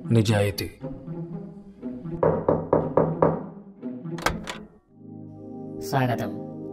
నిజాయితీ స్వాగతం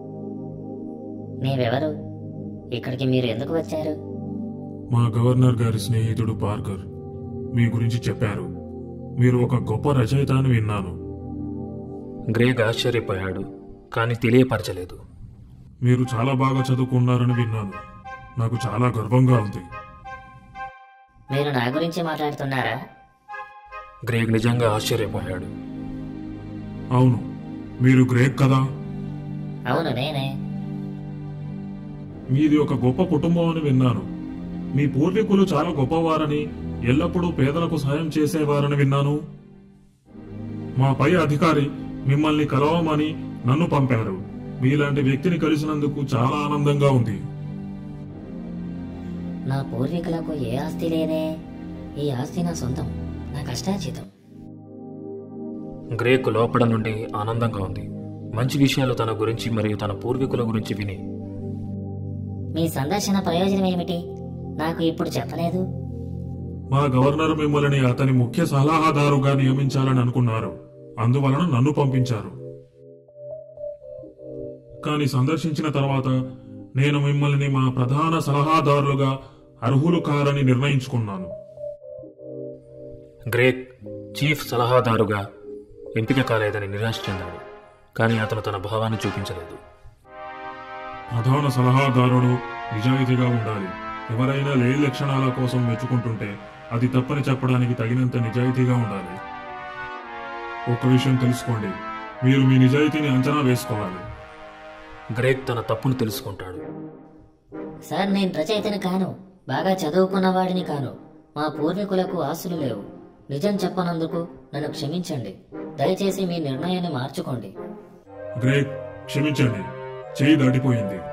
మీరెవరు ఇక్కడికి మీరు ఎందుకు వచ్చారు మా గవర్నర్ గారి స్నేహితుడు పార్కర్ మీ గురించి చెప్పారు మీరు ఒక గొప్ప రచయిత అని విన్నాను గ్రేగ్ ఆశ్చర్యపోయాడు కానీ తెలియపరచలేదు మీరు చాలా బాగా చదువుకున్నారని విన్నాను నాకు చాలా గర్వంగా ఉంది మీరు నా గురించి మాట్లాడుతున్నారా గ్రేగ్ నిజంగా ఆశ్చర్యపోయాడు అవును మీరు గ్రేక్ కదా అవును నేనే మీది ఒక గొప్ప కుటుంబం అని విన్నాను మీ పూర్వీకులు చాలా గొప్పవారని ఎల్లప్పుడూ పేదలకు సాయం చేసేవారని విన్నాను మా పై అధికారి మిమ్మల్ని కలవమని నన్ను పంపారు మీలాంటి వ్యక్తిని కలిసినందుకు చాలా ఆనందంగా ఉంది నా పూర్వీకులకు ఏ ఆస్తి లేదే ఈ ఆస్తి నా సొంతం నా కష్టార్జితం గ్రేక్ లోపల నుండి ఆనందంగా ఉంది మంచి విషయాలు తన గురించి మరియు తన పూర్వీకుల గురించి విని మీ సందర్శన ప్రయోజనం ఏమిటి నాకు ఇప్పుడు చెప్పలేదు మా గవర్నర్ మిమ్మల్ని అతని ముఖ్య సలహాదారుగా నియమించాలని అనుకున్నారు అందువలన నన్ను పంపించారు కానీ సందర్శించిన తర్వాత నేను మిమ్మల్ని మా ప్రధాన సలహాదారులుగా అర్హులు కారని నిర్ణయించుకున్నాను గ్రేక్ చీఫ్ సలహాదారుగా ఎంపిక కాలేదని నిరాశ చెందాడు కానీ అతను తన భావాన్ని చూపించలేదు ప్రధాన సలహాదారుడు నిజాయితీగా ఉండాలి ఎవరైనా లేని లక్షణాల కోసం మెచ్చుకుంటుంటే అది తప్పని చెప్పడానికి తగినంత నిజాయితీగా ఉండాలి ఒక విషయం తెలుసుకోండి మీరు మీ నిజాయితీని అంచనా వేసుకోవాలి గ్రేక్ తన తప్పును తెలుసుకుంటాడు సార్ నేను రచయితని కాను బాగా చదువుకున్న వాడిని కాను మా పూర్వీకులకు ఆస్తులు లేవు నిజం చెప్పనందుకు నన్ను క్షమించండి దయచేసి మీ నిర్ణయాన్ని మార్చుకోండి గ్రేక్ క్షమించండి చేయి దాటిపోయింది